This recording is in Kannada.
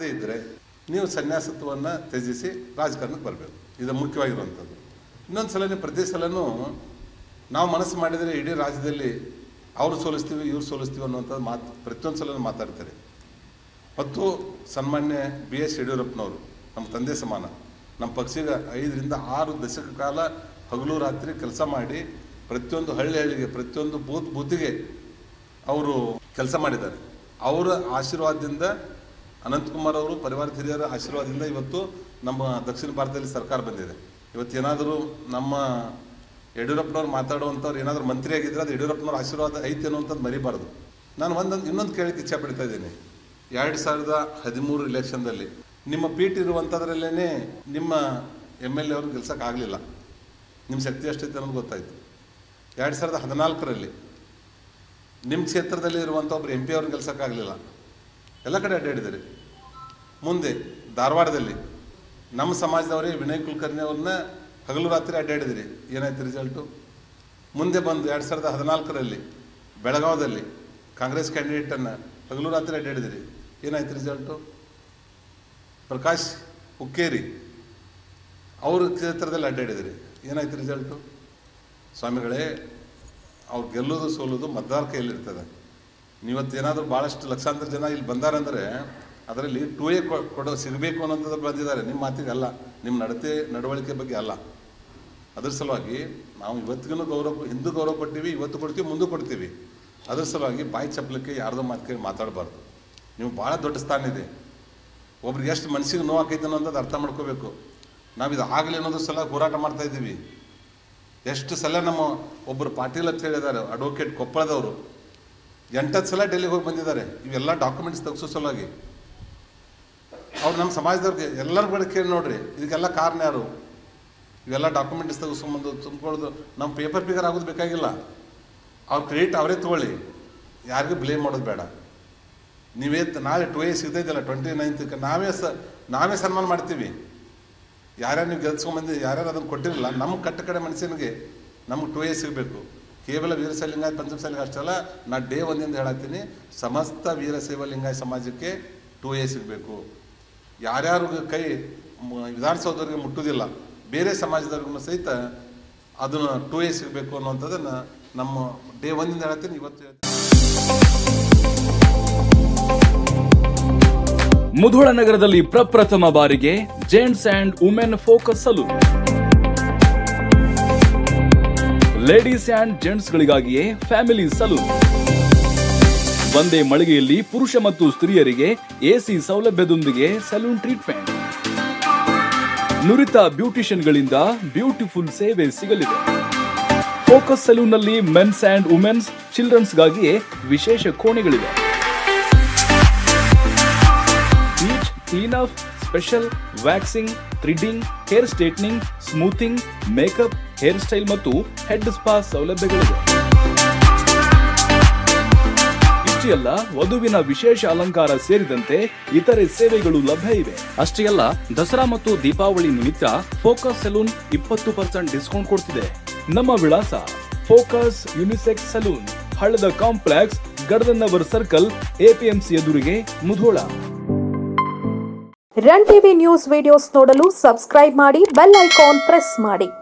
ಆಗದೇ ಇದ್ದರೆ ನೀವು ಸನ್ಯಾಸತ್ವವನ್ನು ತ್ಯಜಿಸಿ ರಾಜಕಾರಣಕ್ಕೆ ಬರಬೇಕು ಇದು ಮುಖ್ಯವಾಗಿರುವಂಥದ್ದು ಇನ್ನೊಂದು ಸಲ ಪ್ರತಿ ಸಲನೂ ನಾವು ಮನಸ್ಸು ಮಾಡಿದರೆ ಇಡೀ ರಾಜ್ಯದಲ್ಲಿ ಅವ್ರು ಸೋಲಿಸ್ತೀವಿ ಇವ್ರು ಸೋಲಿಸ್ತೀವಿ ಅನ್ನುವಂಥದ್ದು ಮಾತು ಪ್ರತಿಯೊಂದು ಸಲ ಮಾತಾಡ್ತಾರೆ ಮತ್ತು ಸನ್ಮಾನ್ಯ ಬಿ ಎಸ್ ಯಡಿಯೂರಪ್ಪನವರು ನಮ್ಮ ತಂದೆ ಸಮಾನ ನಮ್ಮ ಪಕ್ಷಿಗೆ ಐದರಿಂದ ಆರು ದಶಕ ಕಾಲ ಹಗಲು ರಾತ್ರಿ ಕೆಲಸ ಮಾಡಿ ಪ್ರತಿಯೊಂದು ಹಳ್ಳಿ ಹಳ್ಳಿಗೆ ಪ್ರತಿಯೊಂದು ಬೂತ್ ಬೂತಿಗೆ ಅವರು ಕೆಲಸ ಮಾಡಿದ್ದಾರೆ ಅವರ ಆಶೀರ್ವಾದದಿಂದ ಅನಂತಕುಮಾರ್ ಅವರು ಪರಿವಾರ ಹಿರಿಯರ ಆಶೀರ್ವಾದದಿಂದ ಇವತ್ತು ನಮ್ಮ ದಕ್ಷಿಣ ಭಾರತದಲ್ಲಿ ಸರ್ಕಾರ ಬಂದಿದೆ ಇವತ್ತು ಏನಾದರೂ ನಮ್ಮ ಯಡಿಯೂರಪ್ಪನವ್ರು ಮಾತಾಡುವಂಥವ್ರು ಏನಾದರೂ ಮಂತ್ರಿ ಆಗಿದ್ರೆ ಅದು ಯಡಿಯೂರಪ್ಪನವ್ರ ಆಶೀರ್ವಾದ ಐತೆ ಅನ್ನುವಂಥದ್ದು ಮರಿಬಾರ್ದು ನಾನು ಒಂದೊಂದು ಇನ್ನೊಂದು ಕೇಳಿಕ್ಕೆ ಇಚ್ಛೆ ಪಡ್ತಾ ಇದ್ದೀನಿ ಎರಡು ಸಾವಿರದ ಹದಿಮೂರು ಇಲೆಕ್ಷನ್ದಲ್ಲಿ ನಿಮ್ಮ ಪೀಠ ಇರುವಂಥದ್ರಲ್ಲೇ ನಿಮ್ಮ ಎಮ್ ಎಲ್ ಎ ಅವ್ರನ್ನ ಗೆಲ್ಸೋಕ್ಕಾಗಲಿಲ್ಲ ನಿಮ್ಮ ಶಕ್ತಿ ಎಷ್ಟೈತೆ ಅನ್ನೋದು ಗೊತ್ತಾಯಿತು ಎರಡು ಸಾವಿರದ ಹದಿನಾಲ್ಕರಲ್ಲಿ ನಿಮ್ಮ ಕ್ಷೇತ್ರದಲ್ಲಿ ಇರುವಂಥ ಒಬ್ರು ಎಂ ಪಿ ಅವ್ರನ್ನ ಗೆಲ್ಸೋಕ್ಕಾಗಲಿಲ್ಲ ಎಲ್ಲ ಕಡೆ ಅಡ್ಡಾಡಿದಿರಿ ಮುಂದೆ ಧಾರವಾಡದಲ್ಲಿ ನಮ್ಮ ಸಮಾಜದವರೇ ವಿನಯ್ ಕುಲಕರ್ಣಿ ಅವ್ರನ್ನ ಹಗಲು ರಾತ್ರಿ ಅಡ್ಡಾಡಿದಿರಿ ಏನಾಯ್ತು ರಿಸಲ್ಟು ಮುಂದೆ ಬಂದು ಎರಡು ಸಾವಿರದ ಹದಿನಾಲ್ಕರಲ್ಲಿ ಬೆಳಗಾವದಲ್ಲಿ ಕಾಂಗ್ರೆಸ್ ಕ್ಯಾಂಡಿಡೇಟನ್ನು ಹಗಲು ರಾತ್ರಿ ಅಡ್ಡಾಡಿದಿರಿ ಏನಾಯ್ತು ರಿಸಲ್ಟು ಪ್ರಕಾಶ್ ಹುಕ್ಕೇರಿ ಅವ್ರ ಕ್ಷೇತ್ರದಲ್ಲಿ ಅಡ್ಡಾಡಿದಿರಿ ಏನಾಯ್ತು ರಿಸಲ್ಟು ಸ್ವಾಮಿಗಳೇ ಅವ್ರು ಗೆಲ್ಲೋದು ಸೋಲೋದು ಮತದಾರ ಕೈಯಲ್ಲಿರ್ತದೆ ನೀವತ್ತು ಏನಾದರೂ ಭಾಳಷ್ಟು ಲಕ್ಷಾಂತರ ಜನ ಇಲ್ಲಿ ಬಂದಾರಂದರೆ ಅದರಲ್ಲಿ ಟೂ ಎ ಕೊಡೋ ಸಿಗಬೇಕು ಅನ್ನೋಂಥದ್ದು ಬಂದಿದ್ದಾರೆ ನಿಮ್ಮ ಮಾತಿಗೆ ಅಲ್ಲ ನಿಮ್ಮ ನಡತೆ ನಡವಳಿಕೆ ಬಗ್ಗೆ ಅಲ್ಲ ಅದ್ರ ಸಲುವಾಗಿ ನಾವು ಇವತ್ತಿಗೂ ಗೌರವ ಹಿಂದೂ ಗೌರವ ಕೊಡ್ತೀವಿ ಇವತ್ತು ಕೊಡ್ತೀವಿ ಮುಂದೆ ಕೊಡ್ತೀವಿ ಅದ್ರ ಸಲುವಾಗಿ ಬಾಯಿ ಚಪ್ಪಲಕ್ಕೆ ಯಾರ್ದೋ ಮಾತು ಕೇಳಿ ಮಾತಾಡಬಾರ್ದು ನೀವು ಭಾಳ ದೊಡ್ಡ ಸ್ಥಾನ ಇದೆ ಒಬ್ರಿಗೆ ಎಷ್ಟು ಮನಸ್ಸಿಗೆ ನೋವು ಆಕೈತೆ ಅನ್ನೋದು ಅರ್ಥ ಮಾಡ್ಕೋಬೇಕು ನಾವು ಇದು ಆಗಲಿ ಅನ್ನೋದು ಸಲ ಹೋರಾಟ ಮಾಡ್ತಾ ಇದ್ದೀವಿ ಎಷ್ಟು ಸಲ ನಮ್ಮ ಒಬ್ಬರು ಪಾಟೀಲ್ ಅಂತ ಹೇಳಿದ್ದಾರೆ ಅಡ್ವೊಕೇಟ್ ಕೊಪ್ಪಳದವರು ಎಂಟತ್ತು ಸಲ ಡೆಲ್ಲಿಗೆ ಹೋಗಿ ಬಂದಿದ್ದಾರೆ ಇವೆಲ್ಲ ಡಾಕ್ಯುಮೆಂಟ್ಸ್ ತೆಗೆಸೋ ಸಲುವಾಗಿ ಅವ್ರು ನಮ್ಮ ಸಮಾಜದವ್ರಿಗೆ ಎಲ್ಲರ ಬಳಿ ಕೇಳಿ ನೋಡ್ರಿ ಇದಕ್ಕೆಲ್ಲ ಕಾರಣ ಯಾರು ಇವೆಲ್ಲ ಡಾಕ್ಯುಮೆಂಟ್ಸ್ ತೆಗೆಸ್ಕೊಂಬಂದು ತುಂಬ್ಕೊಳ್ಳೋದು ನಮ್ಮ ಪೇಪರ್ ಫಿಗರ್ ಆಗೋದು ಬೇಕಾಗಿಲ್ಲ ಅವ್ರ ಕ್ರೆಡಿಟ್ ಅವರೇ ತೊಗೊಳ್ಳಿ ಯಾರಿಗೂ ಬ್ಲೇಮ್ ಮಾಡೋದು ಬೇಡ ನೀವೇ ತ- ನಾಳೆ ಟು ಎ ಸಿಗ್ತೈತಲ್ಲ ಟ್ವೆಂಟಿ ನೈನ್ತ್ಗೆ ನಾವೇ ಸ ನಾವೇ ಸನ್ಮಾನ ಮಾಡ್ತೀವಿ ಯಾರ್ಯಾರು ನೀವು ಗೆಲ್ಸ್ಕೊಂಬಂದು ಯಾರ್ಯಾರು ಅದನ್ನು ಕೊಟ್ಟಿರಲಿಲ್ಲ ನಮ್ಮ ಕಟ್ಟ ಕಡೆ ಮನುಷ್ಯನಿಗೆ ನಮ್ಗೆ ಟು ಎ ಸಿಗಬೇಕು ಕೇವಲ ವೀರಶೈವ ಲಿಂಗಾಯತ್ ಪಂಚಮಸಾಲಿ ಲಿಂಗಾಯತ್ ಅಷ್ಟಲ್ಲ ನಾ ಡೇ ಒಂದಿಂದ ಹೇಳತ್ತೀನಿ ಸಮಸ್ತ ವೀರಶೈವ ಲಿಂಗಾಯತ್ ಸಮಾಜಕ್ಕೆ ಟು ಎ ಸಿಗಬೇಕು ಯಾರ್ಯಾರು ಕೈ ಮ- ವಿಧಾನಸೌಧರಿಗೆ ಮುಟ್ಟುವುದಿಲ್ಲ ಬೇರೆ ಸಮಾಜದವ್ರಿಗೂ ಸಹಿತ ಅದನ್ನು ಟು ಎ ಸಿಗಬೇಕು ಅನ್ನುವಂಥದ್ದನ್ನು ನಮ್ಮ ಡೇ ಒಂದಿಂದ ಹೇಳತ್ತೀನಿ ಇವತ್ತು ಹೇಳ್ತೀನಿ. ಮುಧೋಳ ನಗರದಲ್ಲಿ ಪ್ರಪ್ರಥಮ ಬಾರಿಗೆ gents and women Focus salon ladies and gents ಗಳಿಗಾಗಿಯೇ ಫ್ಯಾಮಿಲಿ ಸಲೂನ್ ಒಂದೇ ಮಳಿಗೆಯಲ್ಲಿ ಪುರುಷ ಮತ್ತು ಸ್ತ್ರೀಯರಿಗೆ ಎಸಿ ಸೌಲಭ್ಯದೊಂದಿಗೆ ಸಲೂನ್ ಟ್ರೀಟ್ಮೆಂಟ್ ನುರಿತ ಬ್ಯೂಟಿಷಿಯನ್ಗಳಿಂದ ಬ್ಯೂಟಿಫುಲ್ ಸೇವೆ ಸಿಗಲಿದೆ ಫೋಕಸ್ ಸಲೂನ್ನಲ್ಲಿ ಮೆನ್ಸ್ ಅಂಡ್ ವುಮೆನ್ಸ್ ಚಿಲ್ಡ್ರನ್ಸ್ಗಾಗಿಯೇ ವಿಶೇಷ ಕೋಣೆಗಳಿವೆ bleach clean up special waxing threading hair straightening smoothing makeup hair style ಮತ್ತು ಹೆಡ್ ಸ್ಪಾ ಸೌಲಭ್ಯಗಳಿವೆ ಇಷ್ಟೇ ಅಲ್ಲ ವಧುವಿನ ವಿಶೇಷ ಅಲಂಕಾರ ಸೇರಿದಂತೆ ಇತರೆ ಸೇವೆಗಳು ಲಭ್ಯ ಇವೆ ಅಷ್ಟೇ ಅಲ್ಲ ದಸರಾ ಮತ್ತು ದೀಪಾವಳಿ ನಿಮಿತ್ತ ಫೋಕಸ್ ಸಲೂನ್ ಇಪ್ಪತ್ತು ಪರ್ಸೆಂಟ್ ಡಿಸ್ಕೌಂಟ್ ಕೊಡ್ತಿದೆ ನಮ್ಮ ವಿಳಾಸ ಫೋಕಸ್ ಯುನಿಸೆಕ್ಸ್ ಸಲೂನ್ ಹಳ್ಳದ ಕಾಂಪ್ಲೆಕ್ಸ್ ಗಡದನ್ನವರ್ ಸರ್ಕಲ್ ಎಪಿಎಂಸಿ ಎದುರಿಗೆ Mudhol run TV news videos ನೋಡಲು ಸಬ್ಸ್ಕ್ರೈಬ್ ಮಾಡಿ ಬೆಲ್ ಐಕಾನ್ ಪ್ರೆಸ್ ಮಾಡಿ